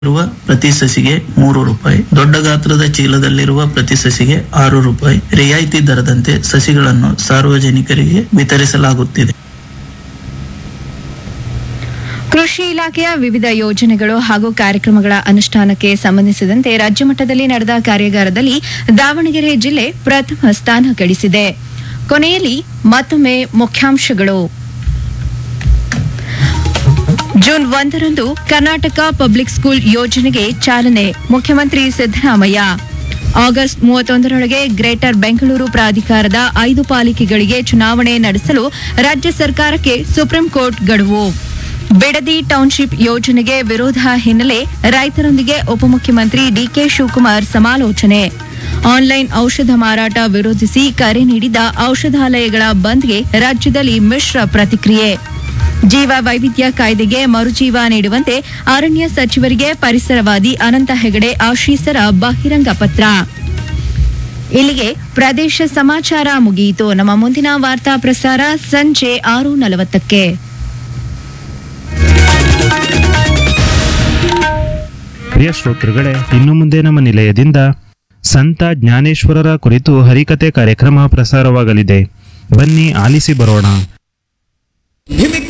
ಇರುವ ಪ್ರತಿ ಸಸಿಗೆ ಮೂರು ರೂಪಾಯಿ ದೊಡ್ಡ ಗಾತ್ರದ ಚೀಲದಲ್ಲಿರುವ ಪ್ರತಿ ಸಸಿಗೆ ಆರು ರೂಪಾಯಿ ರಿಯಾಯಿತಿ ದರದಂತೆ ಸಸಿಗಳನ್ನು ಸಾರ್ವಜನಿಕರಿಗೆ ವಿತರಿಸಲಾಗುತ್ತಿದೆ ಕೃಷಿ ಇಲಾಖೆಯ ವಿವಿಧ ಯೋಜನೆಗಳು ಹಾಗೂ ಕಾರ್ಯಕ್ರಮಗಳ ಅನುಷ್ಠಾನಕ್ಕೆ ಸಂಬಂಧಿಸಿದಂತೆ ರಾಜ್ಯ ಮಟ್ಟದಲ್ಲಿ ನಡೆದ ಕಾರ್ಯಾಗಾರದಲ್ಲಿ ದಾವಣಗೆರೆ ಜಿಲ್ಲೆ ಪ್ರಥಮ ಸ್ಥಾನ ಗಳಿಸಿದೆ ಕೊನೆಯಲ್ಲಿ ಮತ್ತೊಮ್ಮೆ ಮುಖ್ಯಾಂಶಗಳು ಜೂನ್ ಒಂದರಂದು ಕರ್ನಾಟಕ ಪಬ್ಲಿಕ್ ಸ್ಕೂಲ್ ಯೋಜನೆಗೆ ಚಾಲನೆ ಮುಖ್ಯಮಂತ್ರಿ ಸಿದ್ದರಾಮಯ್ಯ ಆಗಸ್ಟ್ ಮೂವತ್ತೊಂದರೊಳಗೆ ಗ್ರೇಟರ್ ಬೆಂಗಳೂರು ಪ್ರಾಧಿಕಾರದ ಐದು ಪಾಲಿಕೆಗಳಿಗೆ ಚುನಾವಣೆ ನಡೆಸಲು ರಾಜ್ಯ ಸರ್ಕಾರಕ್ಕೆ ಸುಪ್ರೀಂ ಕೋರ್ಟ್ ಗಡುವು ಬಿಡದಿ ಟೌನ್ಶಿಪ್ ಯೋಜನೆಗೆ ವಿರೋಧ ಹಿನ್ನೆಲೆ ರೈತರೊಂದಿಗೆ ಉಪಮುಖ್ಯಮಂತ್ರಿ ಡಿಕೆ ಶಿವಕುಮಾರ್ ಸಮಾಲೋಚನೆ ಆನ್ಲೈನ್ ಔಷಧ ಮಾರಾಟ ವಿರೋಧಿಸಿ ಕರೆ ನೀಡಿದ ಔಷಧಾಲಯಗಳ ಬಂದ್ಗೆ ರಾಜ್ಯದಲ್ಲಿ ಮಿಶ್ರ ಪ್ರತಿಕ್ರಿಯೆ ಜೀವ ವೈವಿಧ್ಯ ಕಾಯ್ದೆಗೆ ಮರುಜೀವ ನೀಡುವಂತೆ ಅರಣ್ಯ ಸಚಿವರಿಗೆ ಪರಿಸರವಾದಿ ಅನಂತ ಹೆಗಡೆ ಆಶೀಸರ ಬಹಿರಂಗ ಪತ್ರ ಇಲ್ಲಿಗೆ ಪ್ರದೇಶ ಸಮಾಚಾರ ಮುಗಿಯಿತು ನಮ್ಮ ಮುಂದಿನ ವಾರ್ತಾ ಪ್ರಸಾರ ಸಂಜೆ ಆರು ನಲವತ್ತಕ್ಕೆ ಪ್ರಿಯ ಶ್ರೋತೃಗಳೇ ಇನ್ನು ಮುಂದೆ ನಮ್ಮ ನಿಲಯದಿಂದ ಸಂತ ಜ್ಞಾನೇಶ್ವರರ ಕುರಿತು ಹರಿಕತೆ ಕಾರ್ಯಕ್ರಮ ಪ್ರಸಾರವಾಗಲಿದೆ ಬನ್ನಿ ಆಲಿಸಿ ಬರೋಣ ಧಿಮಿಕ್